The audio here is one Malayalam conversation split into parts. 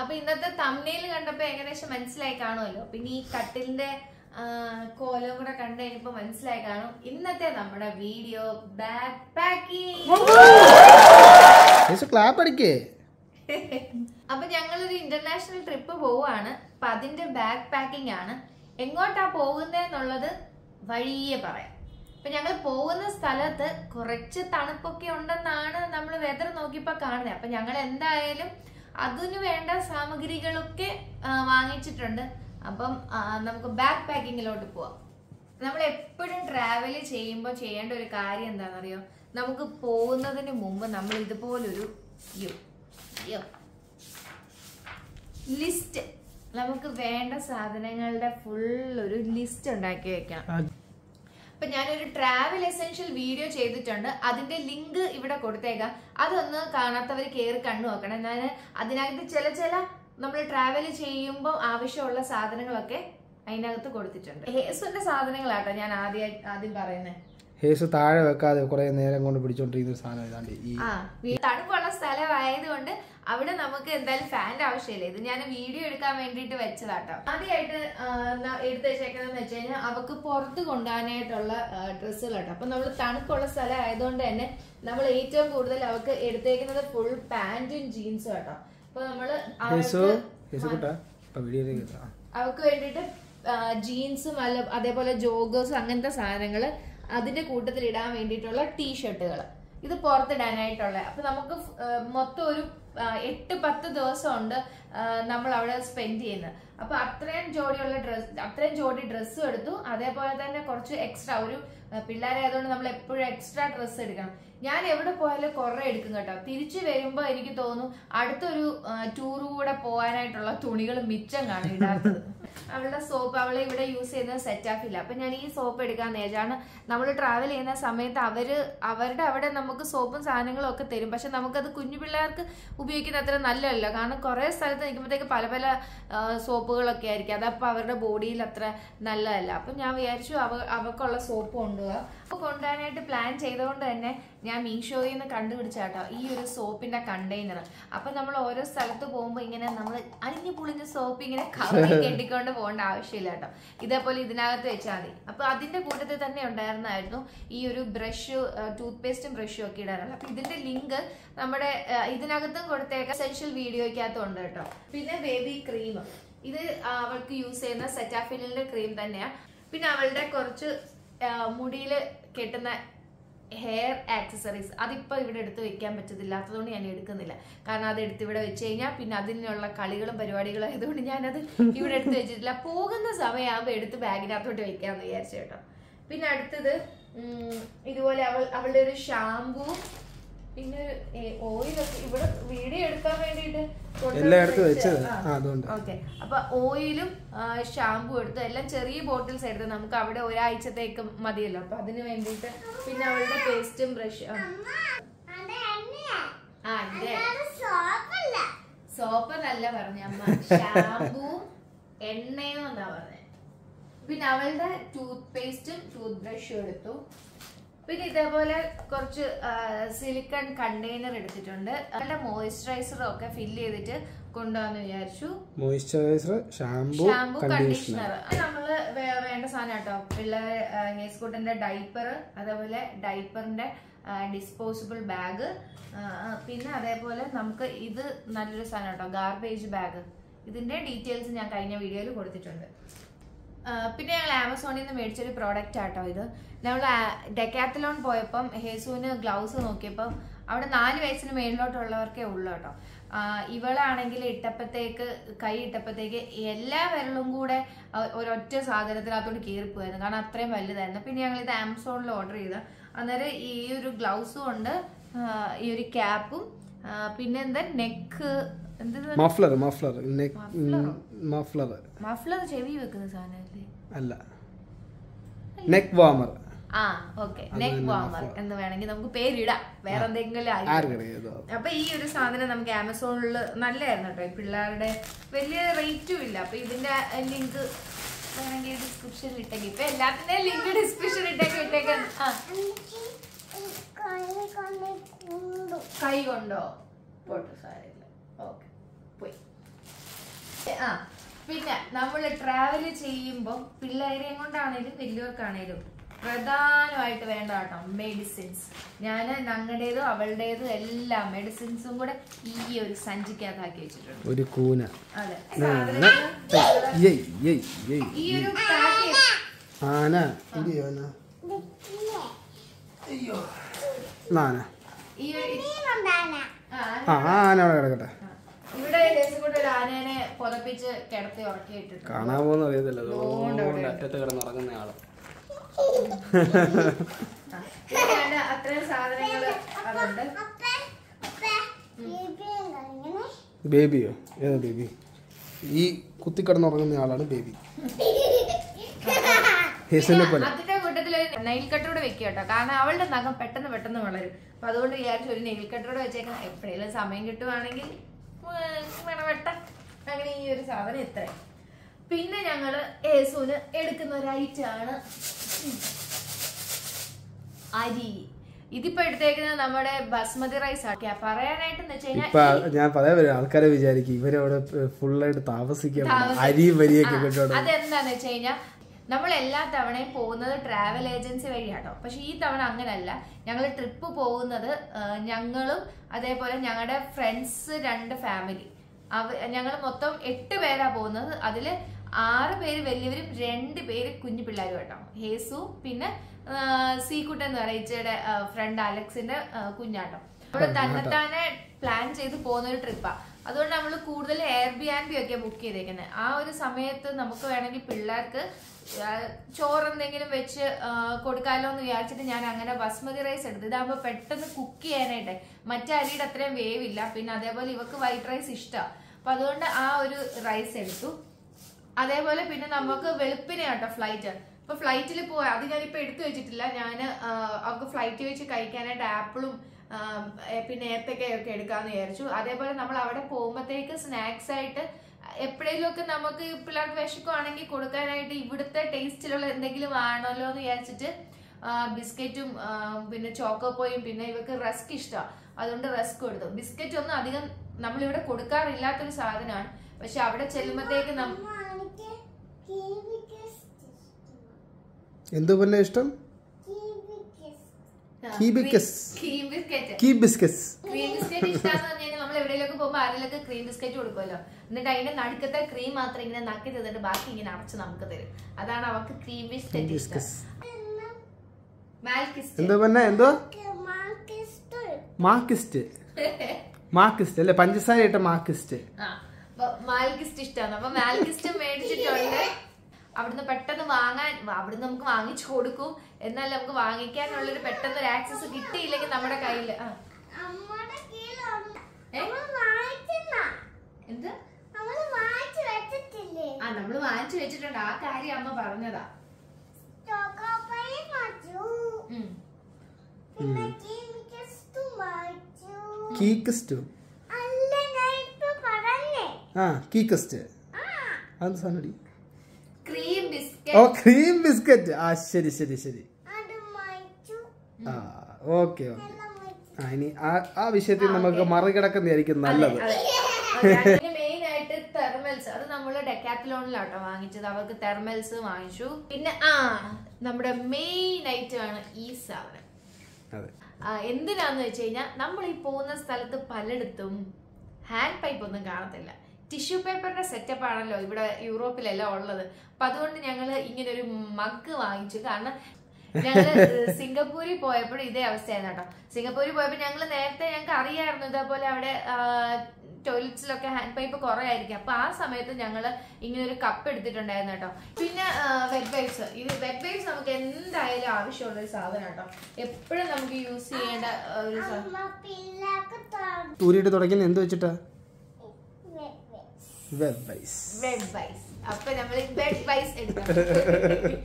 അപ്പൊ ഇന്നത്തെ തമ്മനയിൽ കണ്ടപ്പോ ഏകദേശം മനസ്സിലായി കാണുമല്ലോ പിന്നെ ഈ കട്ടിലിന്റെ ആ, കോലം കൂടെ കണ്ടു കഴിഞ്ഞപ്പോ മനസ്സിലായി കാണും ഇന്നത്തെ നമ്മുടെ വീഡിയോ ബാഗ് പാക്കിംഗ് ക്ലാപ്പ് അടിക്കേ അപ്പൊ ഞങ്ങളൊരു ഇന്റർനാഷണൽ ട്രിപ്പ് പോവാണ് അപ്പൊ അതിന്റെ ബാഗ് പാക്കിംഗ് ആണ് എങ്ങോട്ടാ പോകുന്നതെന്നുള്ളത് വഴിയെ പറയാം അപ്പൊ ഞങ്ങൾ പോകുന്ന സ്ഥലത്ത് കുറച്ച് തണുപ്പൊക്കെ ഉണ്ടെന്നാണ് നമ്മൾ വെതർ നോക്കിയപ്പോ കാണുന്നത് അപ്പൊ ഞങ്ങൾ എന്തായാലും അതിന് വേണ്ട സാമഗ്രികളൊക്കെ ആ, വാങ്ങിച്ചിട്ടുണ്ട് അപ്പം ആ, നമുക്ക് ബാഗ് പാക്കിങ്ങിലോട്ട് പോവാം നമ്മൾ എപ്പോഴും ട്രാവൽ ചെയ്യുമ്പോൾ ചെയ്യേണ്ട ഒരു കാര്യം എന്താണെന്നറിയോ നമുക്ക് പോകുന്നതിന് മുമ്പ് നമ്മൾ ഇതുപോലൊരു യോ യോ ലിസ്റ്റ് നമുക്ക് വേണ്ട സാധനങ്ങളുടെ ഫുൾ ഒരു ലിസ്റ്റ് ഉണ്ടാക്കി വെക്കണം അപ്പൊ ഞാനൊരു ട്രാവൽ എസെൻഷ്യൽ വീഡിയോ ചെയ്തിട്ടുണ്ട് അതിന്റെ ലിങ്ക് ഇവിടെ കൊടുത്തേക്കാം അതൊന്ന് കാണാത്തവർ കയറി കണ്ടു നോക്കണം ഞാൻ അതിനകത്ത് ചില ചില നമ്മൾ ട്രാവൽ ചെയ്യുമ്പോൾ ആവശ്യമുള്ള സാധനങ്ങളൊക്കെ അതിനകത്ത് കൊടുത്തിട്ടുണ്ട് ഹേസുന്റെ സാധനങ്ങളാട്ടോ ഞാൻ ആദ്യം ആദ്യം പറയുന്നത് ഹേസ് താഴെ വെക്കാതെ കുറെ നേരം കൊണ്ട് പിടിച്ചോണ്ടിരിക്കുന്ന ഒരു സാധനം ഇതാണ്ട് ഈ ആ വീ- തണുപ്പുള്ള സ്ഥലമായതുകൊണ്ട് അവിടെ നമുക്ക് എന്തായാലും ഫാൻ്റെ ആവശ്യമില്ല ഇത് ഞാൻ വീഡിയോ എടുക്കാൻ വേണ്ടിയിട്ട് വെച്ചതാട്ടോ ആദ്യമായിട്ട് ആ, ന- എടുത്ത് വെച്ചേക്കുന്നതെന്ന് വെച്ച് കഴിഞ്ഞാൽ അവക്ക് പുറത്ത് കൊണ്ടുപോകാനായിട്ടുള്ള ഡ്രസ്സുകൾ കേട്ടോ അപ്പൊ നമ്മൾ തണുപ്പുള്ള സ്ഥലം ആയതുകൊണ്ട് തന്നെ നമ്മൾ ഏറ്റവും കൂടുതൽ അവക്ക് എടുത്തേക്കുന്നത് ഫുൾ പാന്റും ജീൻസും കേട്ടോ അപ്പൊ നമ്മള് ഹേസു അവൾക്ക് ഹേസു കുട്ടാ ഇപ്പൊ വീഡിയോയിലേക്ക് ആ. അവർക്ക് വേണ്ടിയിട്ട് ജീൻസും അല്ല അതേപോലെ ജോഗേഴ്സും അങ്ങനത്തെ സാധനങ്ങൾ അതിന്റെ കൂട്ടത്തിൽ ഇടാൻ വേണ്ടിയിട്ടുള്ള ടീഷർട്ടുകൾ ഇത് പുറത്തിടാനായിട്ടുള്ള അപ്പൊ നമുക്ക് ഫ്- ആ, മൊത്തം ഒരു ആ, എട്ട് പത്ത് ദിവസം ഉണ്ട് നമ്മൾ അവിടെ സ്പെൻഡ് ചെയ്യുന്നത് അപ്പൊ അത്രയും ജോഡിയുള്ള ഡ്രസ് അത്രയും ജോഡി ഡ്രസ്സും എടുത്തു അതേപോലെ തന്നെ കുറച്ച് എക്സ്ട്രാ ഒരു ആ, പിള്ളേരായതുകൊണ്ട് നമ്മൾ എപ്പോഴും എക്സ്ട്രാ ഡ്രസ്സ് എടുക്കണം ഞാൻ എവിടെ പോയാലും കുറെ എടുക്കും കേട്ടോ തിരിച്ചു വരുമ്പോ എനിക്ക് തോന്നും അടുത്തൊരു ടൂർ കൂടെ പോകാനായിട്ടുള്ള തുണികൾ മിച്ചം കാണും ഇടാത്തത് അവളുടെ സോപ്പ് അവളെ ഇവിടെ യൂസ് ചെയ്യുന്നത് സെറ്റാഫില്ല അപ്പൊ ഞാൻ ഈ സോപ്പ് എടുക്കാൻ നേരാണ് നമ്മൾ ട്രാവൽ ചെയ്യുന്ന സമയത്ത് അവര് അവരുടെ അവിടെ നമുക്ക് സോപ്പും സാധനങ്ങളും ഒക്കെ തരും പക്ഷെ നമുക്കത് കുഞ്ഞു പിള്ളേർക്ക് ഉപയോഗിക്കുന്ന അത്ര നല്ലതല്ല കാരണം കുറെ സ്ഥലത്ത് നിൽക്കുമ്പോഴത്തേക്ക് പല പല ആ, സോപ്പുകളൊക്കെ ആയിരിക്കും അതപ്പോൾ അവരുടെ ബോഡിയിൽ അത്ര നല്ലതല്ല അപ്പൊ ഞാൻ വിചാരിച്ചു അവ അവക്കുള്ള സോപ്പ് കൊണ്ടുപോകാം അപ്പൊ കൊണ്ടുപോകാനായിട്ട് പ്ലാൻ ചെയ്തുകൊണ്ട് തന്നെ ഞാൻ മീഷോയിൽ നിന്ന് കണ്ടുപിടിച്ചാട്ടോ ഈ ഒരു സോപ്പിന്റെ കണ്ടെയ്നർ അപ്പൊ നമ്മൾ ഓരോ സ്ഥലത്ത് പോകുമ്പോൾ ഇങ്ങനെ നമ്മൾ അരിഞ്ഞു പുളിഞ്ഞ സോപ്പ് ഇങ്ങനെ കവറിൽ കെട്ടിക്കൊണ്ട് പോകേണ്ട ആവശ്യമില്ല കേട്ടോ ഇതേപോലെ ഇതിനകത്ത് വെച്ചാൽ മതി അപ്പൊ അതിന്റെ കൂട്ടത്തിൽ തന്നെ ഉണ്ടായിരുന്നായിരുന്നു ഈ ഒരു ബ്രഷ് ടൂത്ത് പേസ്റ്റും ബ്രഷും ഒക്കെ ഇടാനുള്ള അപ്പൊ ഇതിന്റെ ലിങ്ക് നമ്മുടെ ആ, ഇതിനകത്തും കൊടുത്തേക്ക എസെൻഷ്യൽ വീഡിയോയ്ക്കകത്തും ഉണ്ട് കേട്ടോ പിന്നെ ബേബി ക്രീം ഇത് ആ, അവൾക്ക് യൂസ് ചെയ്യുന്ന സെറ്റാഫിലിന്റെ ക്രീം തന്നെയാ പിന്നെ അവളുടെ കുറച്ച് മുടിയിൽ കെട്ടുന്ന ഹെയർ ആക്സസറീസ് അതിപ്പോ ഇവിടെ എടുത്ത് വെക്കാൻ പറ്റത്തില്ലാത്തതുകൊണ്ട് ഞാൻ എടുക്കുന്നില്ല കാരണം അത് എടുത്ത് ഇവിടെ വെച്ച് കഴിഞ്ഞാൽ പിന്നെ അതിനുള്ള കളികളും പരിപാടികളും ആയതുകൊണ്ട് ഞാനത് ഇവിടെ എടുത്ത് വെച്ചിട്ടില്ല പോകുന്ന സമയമാകുമ്പോൾ എടുത്ത് ബാഗിനകത്തോട്ട് വെക്കാന്ന് വിചാരിച്ചു കേട്ടോ പിന്നെ അടുത്തത് ഉം, ഇതുപോലെ അവൾ അവളുടെ ഒരു ഷാമ്പൂ പിന്നെ ഓയിലൊക്കെ ഇവിടെ വീഡിയോ എടുക്കാൻ വേണ്ടിയിട്ട് കൊണ്ടുവന്ന് എല്ലാം എടുത്ത് വെച്ച- വെച്ചത് ആ. ആ അതുകൊണ്ട് ഓക്കെ അപ്പൊ ഓയിലും ഷാമ്പു എടുത്തു എല്ലാം ചെറിയ ബോട്ടിൽസ് എടുത്ത് നമുക്ക് അവിടെ ഒരാഴ്ചത്തേക്ക് മതിയല്ലോ അപ്പൊ അതിന് വേണ്ടിയിട്ട് പിന്നെ അവളുടെ പേസ്റ്റും ബ്രഷ് ആ ഇതേ സോപ്പ് എന്നല്ല പറഞ്ഞ അമ്മ ഷാമ്പൂ എണ്ണയും എന്നാ പറഞ്ഞത് പിന്നെ അവളുടെ ടൂത്ത് പേസ്റ്റും ടൂത്ത് ബ്രഷും എടുത്തു പിന്നെ ഇതേപോലെ കുറച്ച് സിലിക്കൺ കണ്ടെയ്നർ എടുത്തിട്ടുണ്ട് അവളുടെ മോയിസ്ചറൈസറും ഒക്കെ ഫില്ല് ചെയ്തിട്ട് കൊണ്ടുപോകാന്ന് വിചാരിച്ചു moisturiser shampoo shampoo conditioner conditioner നമ്മള് വേ- വേണ്ട സാധനം കേട്ടോ പിള്ളേരെ ഹെയർസ്കൂട്ടിന്റെ ഡൈപ്പർ അതേപോലെ ഡൈപ്പറിന്റെ ഡിസ്പോസിബിൾ ബാഗ് പിന്നെ അതേപോലെ നമുക്ക് ഇത് നല്ലൊരു സാധനം കേട്ടോ ഗാർബേജ് ബാഗ് ഇതിന്റെ ഡീറ്റെയിൽസ് ഞാൻ കഴിഞ്ഞ വീഡിയോയിൽ കൊടുത്തിട്ടുണ്ട് ആ, പിന്നെ ഞങ്ങൾ ആമസോണിൽ നിന്ന് മേടിച്ചൊരു പ്രോഡക്റ്റ് ആട്ടോ ഇത് നമ്മൾ ഡെക്കാത്തലോൺ പോയപ്പം ഹേസുവിന് ഗ്ലൗസ് നോക്കിയപ്പം അവിടെ നാല് വയസ്സിന് മേളിലോട്ടുള്ളവർക്കേ ഉള്ളൂ കേട്ടോ ആ, ഇവളാണെങ്കിൽ ഇട്ടപ്പോഴത്തേക്ക് കൈ ഇട്ടപ്പോഴത്തേക്ക് എല്ലാ വിരലും കൂടെ ആ, ഒരൊറ്റ സാധനത്തിനകത്തോട്ട് കീറിപ്പോയായിരുന്നു കാരണം അത്രയും വലുതായിരുന്നു പിന്നെ ഞങ്ങൾ ഇത് ആമസോണിൽ ഓർഡർ ചെയ്ത അന്നേരം ഈ ഒരു ഗ്ലൗസും ഉണ്ട് ആ, ഈ ഒരു ക്യാപ്പും പിന്നെ എന്താ നെക്ക് എന്ത് മഫ്ലർ മഫ്ലർ മഫ്ലർ മഫ്ലർ ചെവി വെക്കുന്ന സാധനമല്ലേ അല്ല നെക്ക് വാമർ ആ ഓക്കെ നെക്ക് വാമർ എന്ന് വേണമെങ്കിൽ നമുക്ക് പേരിടാം വേറെ എന്തെങ്കിലും ആയിരിക്കും ആർക്കറിയാം അപ്പൊ ഈ ഒരു സാധനം നമുക്ക് ആമസോണിൽ നല്ലതായിരുന്നു കേട്ടോ ഈ പിള്ളേരുടെ വലിയ റേറ്റും ഇല്ല അപ്പൊ ഇതിന്റെ ലിങ്ക് വേണമെങ്കിൽ ഡിസ്ക്രിപ്ഷനിൽ ഇട്ടേക്ക് ഇപ്പൊ എല്ലാത്തിന്റെയും ലിങ്ക് ഡിസ്ക്രിപ്ഷനിൽ ഇട്ടേക്ക് ഇട്ടേക്ക് ആ കൈ കൊണ്ടോ പോട്ടെ സാരമില്ല ഓക്കെ പോയി ആ പിന്നെ നമ്മൾ ട്രാവൽ ചെയ്യുമ്പോൾ പിള്ളേരെയും കൊണ്ടാണേലും വലിയവർക്കാണേലും പ്രധാനമായിട്ട് വേണ്ട കേട്ടോ മെഡിസിൻസ് ഞാൻ ഞങ്ങളുടേതും അവളുടേതും എല്ലാം മെഡിസിൻസും കൂടെ ഈ ഒരു സഞ്ചിക്കകത്താക്കി വെച്ചിട്ടുണ്ട് ഒരു കൂന അതെ ന, ന, സാധനങ്ങള് ഏയ് ഏയ് ഏയ് ഈ ഒരു പാക്കേജ് ആന ഇല്ലയോ ആന അയ്യോ ആന ഈ ഒരു ആ, ആ ആന അവിടെ കിടക്കട്ടെ ആ. ഇവിടെ ഡേസ് കൂടെ ഒരു ആനേനെ പുതപ്പിച്ച് കിടത്തി ഉറക്കിയിട്ടുണ്ട് കാണാൻ പോകുന്ന അറിയത്തില്ല അതുകൊണ്ട് അവിടെ അതുകൊണ്ട് അറ്റത്ത് കിടന്നുറങ്ങുന്ന ആള് ആ. പിന്നെ വേണ്ട അത്രയും സാധനങ്ങള് അതുണ്ട് ബേബിയോ ഏതാ ബേബി ഈ കുത്തിക്കിടന്നുറങ്ങുന്ന ആളാണ് ബേബി ഹേസലിനെ പോലെ അതിന്റെ കൂട്ടത്തിൽ ഒരു നെയിൽ കട്ടറോട് വെക്കുക കേട്ടോ കാരണം അവളുടെ നഖം പെട്ടെന്ന് പെട്ടെന്ന് വളരും അപ്പൊ അതുകൊണ്ട് വിചാരിച്ചു ഒരു നെയിൽ കട്ടറോട് വെച്ചേക്കാം എപ്പോഴേലും സമയം കിട്ടുവാണെങ്കിൽ വേണം വെട്ടാം അങ്ങനെ ഈ ഒരു സാധനം ഇത്ര പിന്നെ ഞങ്ങള് ഏസുവിന് എടുക്കുന്ന ഒരു ഐറ്റം ആണ് അരി ഇതിപ്പോ എടുത്തേക്കുന്നത് നമ്മുടെ ബസ്മതി റൈസ് ആക്കിയ പറയാനായിട്ടെന്ന് വെച്ച് ഇപ്പൊ കഴിഞ്ഞാൽ ഞാൻ പറയാൻ വരും ആൾക്കാരെ വിചാരിക്കും ഇവരവിടെ ഫുള്ളായിട്ട് താമസിക്കാൻ പോകുന്നു. അരിയും വരിയൊക്കെ കൊണ്ടോടെ അതെന്താന്ന് വെച്ച് കഴിഞ്ഞാൽ നമ്മൾ എല്ലാ തവണയും പോകുന്നത് ട്രാവൽ ഏജൻസി വഴിയാട്ടോ പക്ഷെ ഈ തവണ അങ്ങനല്ല ഞങ്ങൾ ട്രിപ്പ് പോകുന്നത് ആ, ഞങ്ങളും അതേപോലെ ഞങ്ങളുടെ ഫ്രണ്ട്സ് രണ്ട് ഫാമിലി അവ ഞങ്ങൾ മൊത്തം എട്ട് പേരാ പോകുന്നത് അതില് ആറ് പേര് വലിയവരും രണ്ട് പേര് കുഞ്ഞു പിള്ളേരും കേട്ടോ ഹേസു പിന്നെ ആ, സീക്കുട്ടൻ എന്ന് പറയിച്ചയുടെ ഫ്രണ്ട് അലക്സിന്റെ ആ, കുഞ്ഞാട്ടോ നമ്മള് തന്നെത്താനെ പ്ലാൻ ചെയ്ത് പോകുന്ന ഒരു ട്രിപ്പാ അതുകൊണ്ട് നമ്മൾ കൂടുതൽ എയർ ബി ആൻഡ് ബി ഒക്കെ ബുക്ക് ചെയ്തേക്കുന്നത് ആ ഒരു സമയത്ത് നമുക്ക് വേണമെങ്കിൽ പിള്ളേർക്ക് ആ, ചോറ് എന്തെങ്കിലും വെച്ച് ആ, കൊടുക്കാലോ എന്ന് വിചാരിച്ചിട്ട് ഞാൻ അങ്ങനെ ബസ്മതി റൈസ് എടുത്തു ഇതാകുമ്പോൾ പെട്ടെന്ന് കുക്ക് ചെയ്യാനായിട്ട് മറ്റേ അരിയുടെ അത്രയും വേവില്ല പിന്നെ അതേപോലെ ഇവക്ക് വൈറ്റ് റൈസ് ഇഷ്ടമാണ് അപ്പൊ അതുകൊണ്ട് ആ ഒരു റൈസ് എടുത്തു അതേപോലെ പിന്നെ നമുക്ക് വെളുപ്പിനെ കേട്ടോ ഫ്ലൈറ്റ് ഇപ്പൊ ഫ്ലൈറ്റിൽ പോയി അത് ഞാനിപ്പോ എടുത്തു വെച്ചിട്ടില്ല ഞാൻ അവർക്ക് ഫ്ലൈറ്റ് വെച്ച് കഴിക്കാനായിട്ട് ആപ്പിളും ആ, ഏ, പിന്നെ ഏത്തക്കയൊക്കെ എടുക്കാന്ന് വിചാരിച്ചു അതേപോലെ നമ്മൾ അവിടെ പോകുമ്പോഴത്തേക്ക് സ്നാക്സ് ആയിട്ട് എപ്പോഴേലും ഒക്കെ നമുക്ക് ഈ പിള്ളേർക്ക് വിശക്കുവാണെങ്കിൽ കൊടുക്കാനായിട്ട് ഇവിടുത്തെ ടേസ്റ്റിലുള്ള എന്തെങ്കിലും ആണല്ലോ എന്ന് വിചാരിച്ചിട്ട് ആ, ബിസ്ക്കറ്റും ആ, പിന്നെ ചോക്കോപ്പോയും പിന്നെ ഇവർക്ക് റസ്ക് ഇഷ്ടമാണ് അതുകൊണ്ട് റസ്ക് കൊടുത്തു ബിസ്ക്കറ്റ് ഒന്നും അധികം നമ്മളിവിടെ കൊടുക്കാറില്ലാത്തൊരു സാധനമാണ് പക്ഷെ അവിടെ ചെല്ലുമ്പോഴത്തേക്ക് നം എന്തു പോലെ ഇഷ്ടം Key biscuits. Cream biscuit key biscuits cream biscuit ഇഷ്ടമാന്ന് പറഞ്ഞാൽ നമ്മൾ എവിടെയെങ്കിലും പോകുമ്പോൾ ആരെങ്കിലും ക്രീം ബിസ്ക്കറ്റ് കൊടുക്കുമല്ലോ എന്നിട്ട് അതിന്റെ നടുക്കത്തെ ക്രീം മാത്രം ഇങ്ങനെ നക്കി തന്നിട്ട് ബാക്കി ഇങ്ങനെ അടച്ച് നമുക്ക് തരും അതാണ് അവർക്ക് ക്രീം ബിസ്ക്കറ്റ് ഇഷ്ടം മാൽക്കിസ്റ്റ് എന്തോ പറഞ്ഞ എന്തോ മാർക്കിസ്റ്റ് മാർക്കിസ്റ്റ് അല്ലെ പഞ്ചസാര ഇട്ട മാർക്കിസ്റ്റ് ആ അപ്പൊ മാൽക്കിസ്റ്റ് ഇഷ്ടമാണ് അപ്പൊ മാൽക്കിസ്റ്റ് മേടിച്ചിട്ടുണ്ട് അവിടുന്ന് പെട്ടെന്ന് വാങ്ങാൻ അവിടുന്ന് നമുക്ക് വാങ്ങിച്ചു കൊടുക്കും എന്നാൽ നമുക്ക് വാങ്ങിക്കാനുള്ളൊരു പെട്ടെന്ന് ഒരു ആക്സസ് കിട്ടിയില്ലെങ്കിൽ നമ്മുടെ കയ്യിൽ ആ ഏ? എന്ത് ആ നമ്മൾ വാങ്ങിച്ചു വെച്ചിട്ടുണ്ട് ആ കാര്യം അമ്മ പറഞ്ഞതാ ഉം. കീക്കസ്റ്റ് ആ കീക്കസ്റ്റ് അത് സാധനം ക്രീം ഓ ബിസ്ക്കറ്റ് ക്രീം ബിസ്ക്കറ്റ് ആ ശരി ശരി ശരി ആ ഓക്കെ ഓക്കെ ആ ഇനി ആ ആ വിഷയത്തിൽ നമുക്ക് മറികടക്കുന്നതായിരിക്കും നല്ലത് മെയിൻ ആയിട്ട് തെർമൽസ് അത് നമ്മള് ഡെക്കാത്തലോണിലാട്ടോ വാങ്ങിച്ചത് അവർക്ക് തെർമൽസ് വാങ്ങിച്ചു പിന്നെ ആ നമ്മുടെ മെയിൻ ഐറ്റം ആണ് ഈ സാധനം അതെ ആ, എന്തിനാന്ന് വെച്ച് കഴിഞ്ഞാൽ നമ്മൾ ഈ പോകുന്ന സ്ഥലത്ത് പലയിടത്തും ഹാൻഡ് പൈപ്പ് ഒന്നും കാണത്തില്ല ടിഷ്യൂ പേപ്പറിന്റെ സെറ്റപ്പ് ആണല്ലോ ഇവിടെ യൂറോപ്പിലെല്ലാം ഉള്ളത് അപ്പൊ അതുകൊണ്ട് ഞങ്ങൾ ഇങ്ങനെ ഒരു മഗ് വാങ്ങിച്ചു കാരണം ഞങ്ങള് സിംഗപ്പൂരിൽ പോയപ്പോഴും ഇതേ അവസ്ഥയായിരുന്നു കേട്ടോ സിംഗപ്പൂരിൽ പോയപ്പോൾ ഞങ്ങൾ നേരത്തെ ഞങ്ങൾക്ക് അറിയായിരുന്നു ഇതേപോലെ അവിടെ ടോയ്ലറ്റ്സിലൊക്കെ ഹാൻഡ് പൈപ്പ് കുറവായിരിക്കും അപ്പൊ ആ സമയത്ത് ഞങ്ങൾ ഇങ്ങനെ ഒരു കപ്പ് എടുത്തിട്ടുണ്ടായിരുന്നു കേട്ടോ പിന്നെ വെറ്റ് വൈപ്സ് ഇത് വെറ്റ് വൈപ്സ് നമുക്ക് എന്തായാലും ആവശ്യമുള്ള ഒരു സാധനം കേട്ടോ എപ്പോഴും നമുക്ക് യൂസ് ചെയ്യേണ്ട ആ, ഒരു സാധനം ഊരിയിട്ട് തുടയ്ക്കുന്ന എന്ത് വെച്ചിട്ടാ വെബ് വൈസ് വെഡ് വൈസ് അപ്പൊ നമ്മൾ വെഡ് വൈസ് എടുക്കണം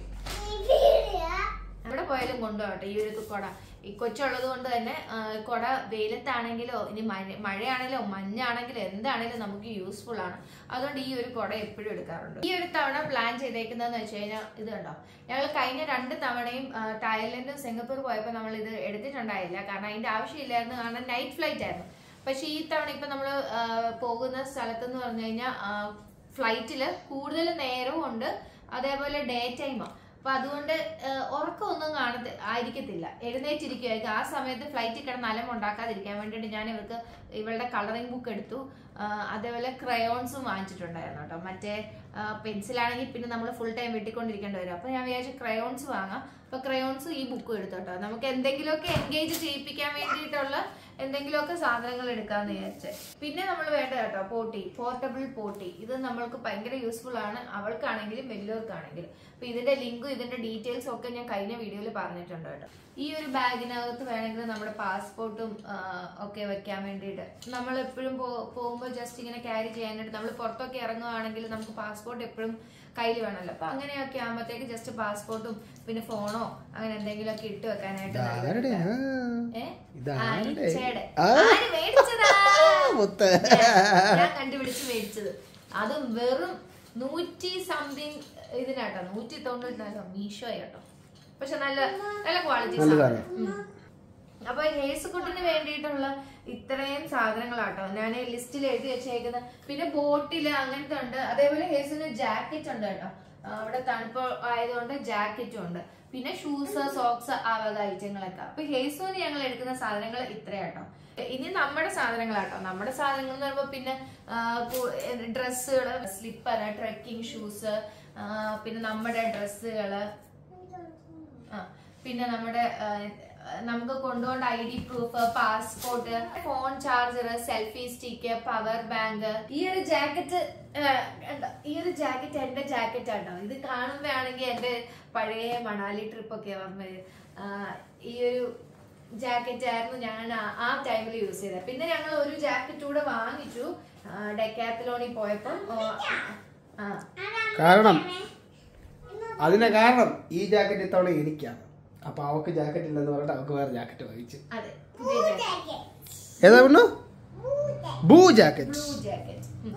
എവിടെ പോയാലും കൊണ്ടുപോകട്ടെ ഈ ഒരു കുട ഈ കൊച്ചുള്ളത് കൊണ്ട് തന്നെ ആ, കുട വെയിലത്താണെങ്കിലോ ഇനി മഴ മഴയാണെങ്കിലോ മഞ്ഞാണെങ്കിലോ എന്താണെങ്കിലും നമുക്ക് യൂസ്ഫുൾ ആണ് അതുകൊണ്ട് ഈ ഒരു കുട എപ്പോഴും എടുക്കാറുണ്ട് ഈ ഒരു തവണ പ്ലാൻ ചെയ്തേക്കുന്നതെന്ന് വെച്ച് കഴിഞ്ഞാൽ ഇത് കണ്ടോ ഞങ്ങൾ കഴിഞ്ഞ രണ്ട് തവണയും ആ, തായ്ലൻഡും സിംഗപ്പൂർ പോയപ്പോൾ നമ്മൾ ഇത് എടുത്തിട്ടുണ്ടായില്ല കാരണം അതിന്റെ ആവശ്യമില്ലായിരുന്നു കാരണം നൈറ്റ് ഫ്ലൈറ്റ് ആയിരുന്നു പക്ഷെ ഈ തവണ ഇപ്പൊ നമ്മൾ പോകുന്ന സ്ഥലത്തെന്ന് പറഞ്ഞു കഴിഞ്ഞാൽ ഫ്ലൈറ്റിൽ കൂടുതൽ നേരവും ഉണ്ട് അതേപോലെ ഡേ ടൈമാ അപ്പൊ അതുകൊണ്ട് ഏഹ്, ഉറക്കമൊന്നും കാണത്ത് ആയിരിക്കത്തില്ല എഴുന്നേറ്റിരിക്കുമായിരിക്കും ആ സമയത്ത് ഫ്ലൈറ്റിൽ കിടന്ന് അലം ഉണ്ടാക്കാതിരിക്കാൻ വേണ്ടിയിട്ട് ഞാൻ ഇവർക്ക് ഇവളുടെ കളറിംഗ് ബുക്ക് എടുത്തു ആ, അതേപോലെ ക്രയോൺസും വാങ്ങിച്ചിട്ടുണ്ടായിരുന്നു കേട്ടോ മറ്റേ പെൻസിലാണെങ്കിൽ പിന്നെ നമ്മൾ ഫുൾ ടൈം വെട്ടിക്കൊണ്ടിരിക്കേണ്ടി വരും അപ്പൊ ഞാൻ വിചാരിച്ചു ക്രയോൺസ് വാങ്ങാം അപ്പൊ ക്രയോൺസ് ഈ ബുക്കും എടുത്തു കേട്ടോ നമുക്ക് എന്തെങ്കിലുമൊക്കെ എൻഗേജ് ചെയ്യിപ്പിക്കാൻ വേണ്ടിയിട്ടുള്ള എന്തെങ്കിലുമൊക്കെ സാധനങ്ങൾ എടുക്കാന്ന് വിചാരിച്ച് പിന്നെ നമ്മൾ വേണ്ട കേട്ടോ പോട്ടി പോർട്ടബിൾ പോട്ടി ഇത് നമ്മൾക്ക് ഭയങ്കര യൂസ്ഫുൾ ആണ് അവൾക്കാണെങ്കിലും വലിയവർക്കാണെങ്കിലും അപ്പൊ ഇതിന്റെ ലിങ്കും ഇതിന്റെ ഡീറ്റെയിൽസും ഒക്കെ ഞാൻ കഴിഞ്ഞ വീഡിയോയിൽ പറഞ്ഞിട്ടുണ്ട് കേട്ടോ ഈ ഒരു ബാഗിനകത്ത് വേണമെങ്കിൽ നമ്മുടെ പാസ്പോർട്ടും ഒക്കെ വെക്കാൻ വേണ്ടിയിട്ട് നമ്മൾ എപ്പോഴും പോകുമ്പോൾ ജസ്റ്റ് ഇങ്ങനെ ക്യാരി ചെയ്യാനായിട്ട് നമ്മൾ പുറത്തൊക്കെ ഇറങ്ങുവാണെങ്കിൽ നമുക്ക് പാസ്പോർട്ട് എപ്പോഴും കയ്യിൽ വേണമല്ലോ അപ്പൊ അങ്ങനെയൊക്കെ ആകുമ്പോഴത്തേക്ക് ജസ്റ്റ് പാസ്പോർട്ടും പിന്നെ ഫോണോ അങ്ങനെ എന്തെങ്കിലുമൊക്കെ ഇട്ട് വെക്കാനായിട്ട് ആരുടെ നല്ലതാ. ആ, ഏ? ഇതാരുടെ? ആ, ഇച്ചയുടെ. ആ. ആര് മേടിച്ചതാ? മുത്ത്. ഞാൻ കണ്ടുപിടിച്ച് മേടിച്ചത് അതും വെറും നൂറ്റി സംതിങ് ഇതിനാട്ടോ നൂറ്റി തൊണ്ണൂറ്റിനാലോ മീഷോ കേട്ടോ പക്ഷെ നല്ല നല്ല ക്വാളിറ്റി നല്ല സാധനം അപ്പൊ ഹേസുക്കുട്ടിന് വേണ്ടിയിട്ടുള്ള ഇത്രയും സാധനങ്ങളാട്ടോ ഞാൻ ലിസ്റ്റിൽ എഴുതി വെച്ചേക്കുന്ന പിന്നെ ബോട്ടില് അങ്ങനത്തെ ഉണ്ട് അതേപോലെ ഹേസിന് ജാക്കറ്റ് ഉണ്ട് കേട്ടോ ആ, അവിടെ തണുപ്പ് ആയതുകൊണ്ട് ജാക്കറ്റും ഉണ്ട് പിന്നെ ഷൂസ് സോക്സ് ആ വക ഐറ്റങ്ങളൊക്കെ അപ്പൊ ഹേസുവിന് ഞങ്ങൾ എടുക്കുന്ന സാധനങ്ങൾ ഇത്രയാട്ടോ ഇനി നമ്മുടെ സാധനങ്ങളാട്ടോ നമ്മുടെ സാധനങ്ങൾ എന്ന് പറയുമ്പോൾ പിന്നെ ഡ്രസ്സുകള് സ്ലിപ്പർ ട്രെക്കിംഗ് ഷൂസ് പിന്നെ നമ്മുടെ ഡ്രസ്സുകള് ആ, പിന്നെ നമ്മുടെ ആ, നമുക്ക് കൊണ്ടുപോകേണ്ട I D proof passport phone charger selfie stick power bank ഈ ഒരു ജാക്കറ്റ് ഈ ഒരു ജാക്കറ്റ് എന്റെ ജാക്കറ്റ് ആട്ടോ ഇത് കാണുമ്പോഴാണെങ്കിൽ എന്റെ പഴയ മണാലി ട്രിപ്പ് ഒക്കെ ഓർമ്മ വരും. ആ, ഈ ഒരു ജാക്കറ്റ് ആയിരുന്നു ഞാൻ ആ- ആ ടൈമിൽ യൂസ് ചെയ്തത് പിന്നെ ഞങ്ങൾ ഒരു ജാക്കറ്റ് കൂടെ വാങ്ങിച്ചു ഡെക്കാത്തലോണിൽ പോയപ്പോ ആ കാരണം അതിന്റെ കാരണം ഈ ജാക്കറ്റ് ഇത്തവണ എനിക്കാണ് അപ്പൊ അവക്ക് ജാക്കറ്റ് ഇല്ലെന്ന് പറഞ്ഞിട്ട് അവക്ക് വേറെ ജാക്കറ്റ് വാങ്ങിച്ചു അതെ പുതിയ ജാക്കറ്റ് ഏതാ പെണ്ണു ബൂ ജാക്കറ്റ് ബ്ലൂ ജാക്കറ്റ്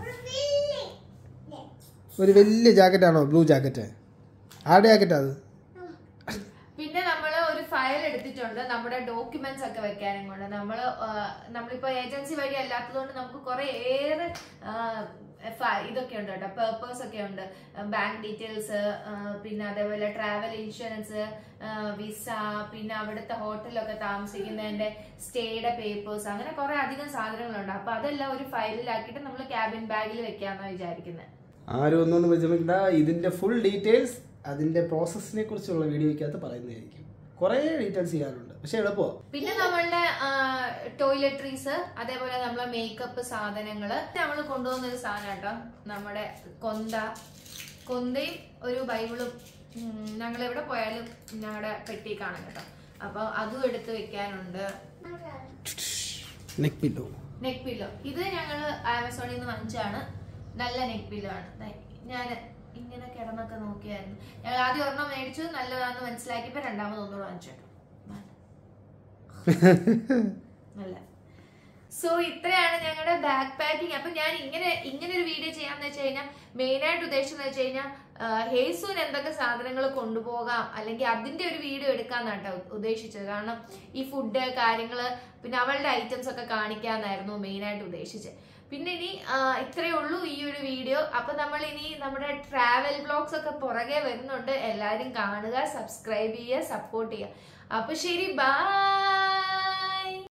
ഒരു വലിയ ജാക്കറ്റ് ആണോ ബ്ലൂ ജാക്കറ്റ് ആരുടെ ജാക്കറ്റ് അത് പിന്നെ നമ്മൾ ഒരു ഫയൽ എടുത്തിട്ടുണ്ട് നമ്മുടെ ഡോക്യുമെന്റ്സ് ഒക്കെ വെക്കാനും കൊണ്ട് നമ്മൾ നമ്മളിപ്പോ ഏജൻസി വഴി അല്ലാത്തതുകൊണ്ട് നമുക്ക് കുറെ ഏറെ ആ, ഫ- ഇതൊക്കെ ഉണ്ട് കേട്ടോ പേപ്പേഴ്സ് ഒക്കെ ഉണ്ട് ബാങ്ക് ഡീറ്റെയിൽസ് പിന്നെ അതേപോലെ ട്രാവൽ ഇൻഷുറൻസ് വിസ പിന്നെ അവിടുത്തെ ഹോട്ടലൊക്കെ താമസിക്കുന്നതിന്റെ സ്റ്റേയുടെ പേപ്പേഴ്സ് അങ്ങനെ കുറെ അധികം സാധനങ്ങളുണ്ട് അപ്പൊ അതെല്ലാം ഒരു ഫയലിലാക്കിയിട്ട് നമ്മൾ ക്യാബിൻ ബാഗിൽ വെക്കാന്നാ വിചാരിക്കുന്നത് ആരും ഒന്നൊന്നും വിഷമിക്കണ്ട ഇതിന്റെ ഫുൾ ഡീറ്റെയിൽസ് അതിന്റെ പ്രോസസ്സിനെ കുറിച്ചുള്ള വീഡിയോയ്ക്കകത്ത് പറയുന്നതായിരിക്കും കുറേ ഡീറ്റെയിൽസ് ചെയ്യാനുണ്ട് പക്ഷെ എളുപ്പമോ പിന്നെ നമ്മളുടെ ടോയ്ലറ്ററീസ് അതേപോലെ നമ്മളെ മേക്കപ്പ് സാധനങ്ങള് നമ്മൾ കൊണ്ടുപോകുന്ന ഒരു സാധനം കേട്ടോ നമ്മുടെ കൊന്ത കൊന്തയും ഒരു ബൈബിളും ഞങ്ങൾ എവിടെ പോയാലും ഞങ്ങളുടെ പെട്ടി കാണും കേട്ടോ അപ്പൊ അതും എടുത്ത് വെക്കാനുണ്ട് നെക്ക് പില്ലോ നെക്ക് പില്ലോ ഇത് ഞങ്ങൾ ആമസോണിൽ നിന്ന് വാങ്ങിച്ചാണ് നല്ല നെക്ക് പില്ലോ ആണ് ദേ, ഞാൻ ഇങ്ങനെ കിടന്നൊക്കെ നോക്കിയായിരുന്നു ഞങ്ങൾ ആദ്യം ഒരെണ്ണം മേടിച്ചു നല്ലതാണെന്ന് മനസ്സിലാക്കിയപ്പോ രണ്ടാമത് ഒന്നുകൂടെ വാങ്ങിച്ചു കേട്ടോ അല്ല സോ ഇത്രയാണ് ഞങ്ങളുടെ ബാക്ക് പാക്കിംഗ് അപ്പൊ ഞാൻ ഇങ്ങനെ ഇങ്ങനെ ഒരു വീഡിയോ ചെയ്യാന്ന് വെച്ച് കഴിഞ്ഞാൽ മെയിൻ ആയിട്ട് ഉദ്ദേശിച്ചെന്ന് വെച്ച് കഴിഞ്ഞാൽ ഹേസുവിന് എന്തൊക്കെ സാധനങ്ങൾ കൊണ്ടുപോകാം അല്ലെങ്കിൽ അതിന്റെ ഒരു വീഡിയോ എടുക്കാന്നാണ് കേട്ടോ ഉദ്ദേശിച്ചത് കാരണം ഈ ഫുഡ് കാര്യങ്ങള് പിന്നെ അവളുടെ ഐറ്റംസ് ഒക്കെ കാണിക്കാന്നായിരുന്നു മെയിൻ ആയിട്ട് ഉദ്ദേശിച്ചത് പിന്നെ ഇനി ആ, ഇത്രയേ ഉള്ളൂ ഈ ഒരു വീഡിയോ അപ്പൊ നമ്മൾ ഇനി നമ്മുടെ ട്രാവൽ ബ്ലോഗ്സ് ഒക്കെ പുറകെ വരുന്നുണ്ട് എല്ലാവരും കാണുക സബ്സ്ക്രൈബ് ചെയ്യുക സപ്പോർട്ട് ചെയ്യുക അപ്പൊ ശരി ബൈ